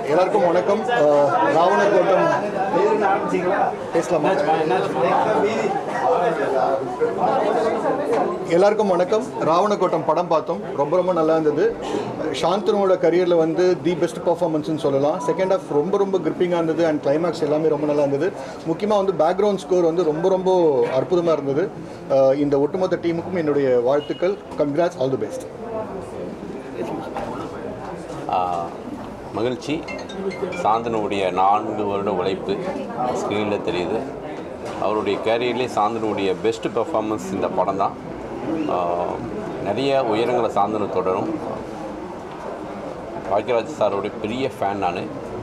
எல்லாருக்கும் வணக்கம் அஹ், ராவண கோட்டம் பேசலாமா எல்லாருக்கும் வணக்கம் ராவண கோட்டம் படம் பார்த்தோம் ரொம்ப ரொம்ப நல்லா இருந்தது சாந்தனுவோட கரியரில் வந்து தி பெஸ்ட் பர்ஃபார்மன்ஸ்னு சொல்லலாம் செகண்ட் ஹாஃப் ரொம்ப ரொம்ப கிரிப்பிங்காக இருந்தது அண்ட் கிளைமேக்ஸ் எல்லாமே ரொம்ப நல்லா இருந்தது முக்கியமாக வந்து பேக்ரவுண்ட் ஸ்கோர் வந்து ரொம்ப ரொம்ப அற்புதமாக இருந்தது அஹ், இந்த ஒட்டுமொத்த டீமுக்கும் என்னுடைய வாழ்த்துக்கள் congrats all the best ah, மகிழ்ச்சி சாந்தனுடைய நான்கு வருட உழைப்பு ஸ்க்ரீனில் தெரியுது அவருடைய கேரியர்லேயே சாந்தனுடைய பெஸ்ட் பெர்ஃபார்மன்ஸ் இந்த படம் தான் ஆஹ், நிறைய உயரங்களை சாந்தனு தொடரும் பாக்கியராஜ் சாரோடைய பெரிய ஃபேன் நான்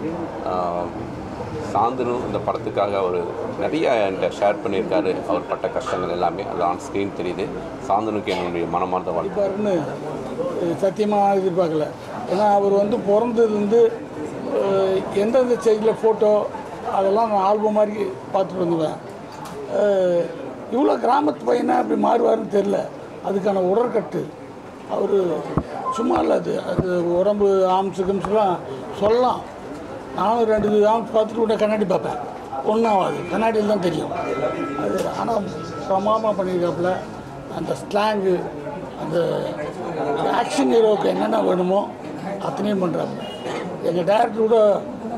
சாந்தனு இந்த படத்துக்காக அவர் நிறைய என்கிட்ட ஷேர் பண்ணியிருக்காரு அவர் பட்ட கஷ்டங்கள் எல்லாமே அது ஆன் ஸ்க்ரீன் தெரியுது சாந்தனுக்கு என்னுடைய மனமார்ந்த வாழ்க்கை இருப்பாருன்னு சத்தியமாக எதிர்பார்க்கல ஏன்னா அவர் வந்து பிறந்ததுலேருந்து அஹ், எந்தெந்த ஸ்டேஜில் ஃபோட்டோ அதெல்லாம் நான் ஆல்பம் மாதிரி பார்த்துட்டு வந்துவேன் அஹ், இவ்வளோ கிராமத்து பையனா அப்படி மாறுவாருன்னு தெரில அதுக்கான உடற்கட்டு அவர் சும்மா இல்லை அது அது உடம்பு ஆம்ஸு கிம்ஸ்லாம் சொல்லலாம் நானும் ரெண்டு ஆம்ஸ் பார்த்துட்டு கூட கண்ணாடி பார்ப்பேன் ஒன்றாவது கண்ணாடியில் தான் தெரியும் அது ஆனால் பிரமாதமாக பண்ணியிருக்காப்புல அந்த ஸ்லாங்கு அந்த ஆக்ஷன் ஹீரோவுக்கு என்னென்ன வேணுமோ அத்தனையும் பண்ணுறாங்க எங்கள் டேரக்டர் கூட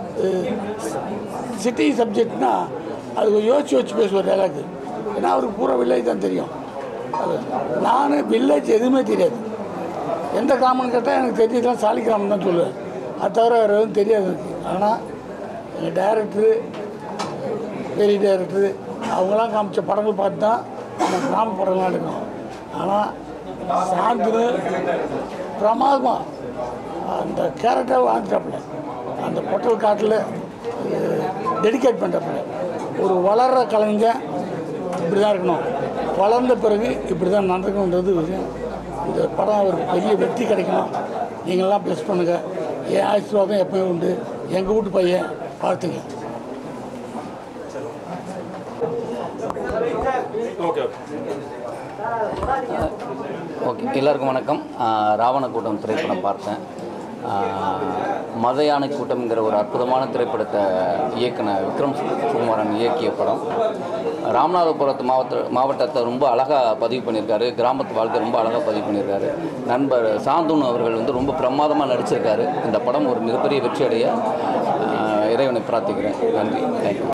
சிட்டி சப்ஜெக்ட்னா அது யோசிச்சு யோசிச்சு பேசுவார் டேலாக்கு ஏன்னா அவருக்கு பூரா வில்லேஜ் தான் தெரியும் அது நான் வில்லேஜ் எதுவுமே தெரியாது எந்த கிராமம்னு கேட்டால் எனக்கு தெரிஞ்சதுலாம் சாலி கிராமம் தான் சொல்லுவேன் அது தவிர வேறு எதுவும் தெரியாது எனக்கு ஆனால் எங்கள் டேரக்டரு பெரிய டேரக்டரு அவங்களாம் காமிச்ச படங்கள் பார்த்து தான் நம்ம கிராம படங்கள்லாம் எடுக்கணும் ஆனால் சாந்தனு பிரமாதமாக அந்த கேரக்டரை வாழ்ந்துட்டாப்புல அந்த பொட்டல் காட்டில் டெடிகேட் பண்ணுறாப்புல ஒரு வளர்கிற கலைஞன் இப்படி தான் இருக்கணும் வளர்ந்த பிறகு இப்படி தான் நடக்கணுன்றது விஷயம் இந்த படம் அவருக்கு பெரிய வெற்றி கிடைக்கணும் நீங்கள்லாம் ப்ளஸ் பண்ணுங்கள் என் ஆசீர்வாதம் எப்பயும் உண்டு எங்கள் வீட்டு பையன் வாழ்த்துங்க ஓகே எல்லாருக்கும் வணக்கம் ஆஹ் ராவண கூட்டம் திரைப்படம் பார்த்தேன் ஆஹ் மத யானை கூட்டம்ங்கிற ஒரு அற்புதமான திரைப்படத்தை இயக்குன விக்ரம் சுகுமாரன் இயக்கிய படம் ராமநாதபுரத்து மாவட்ட மாவட்டத்தை ரொம்ப அழகாக பதிவு பண்ணியிருக்காரு கிராமத்து வாழ்க்கை ரொம்ப அழகாக பதிவு பண்ணியிருக்காரு நண்பர் சாந்தூன் அவர்கள் வந்து ரொம்ப பிரமாதமாக நடிச்சிருக்காரு இந்த படம் ஒரு மிகப்பெரிய வெற்றி அடைய ஆஹ் இறைவனை பிரார்த்திக்கிறேன் நன்றி தேங்க்யூ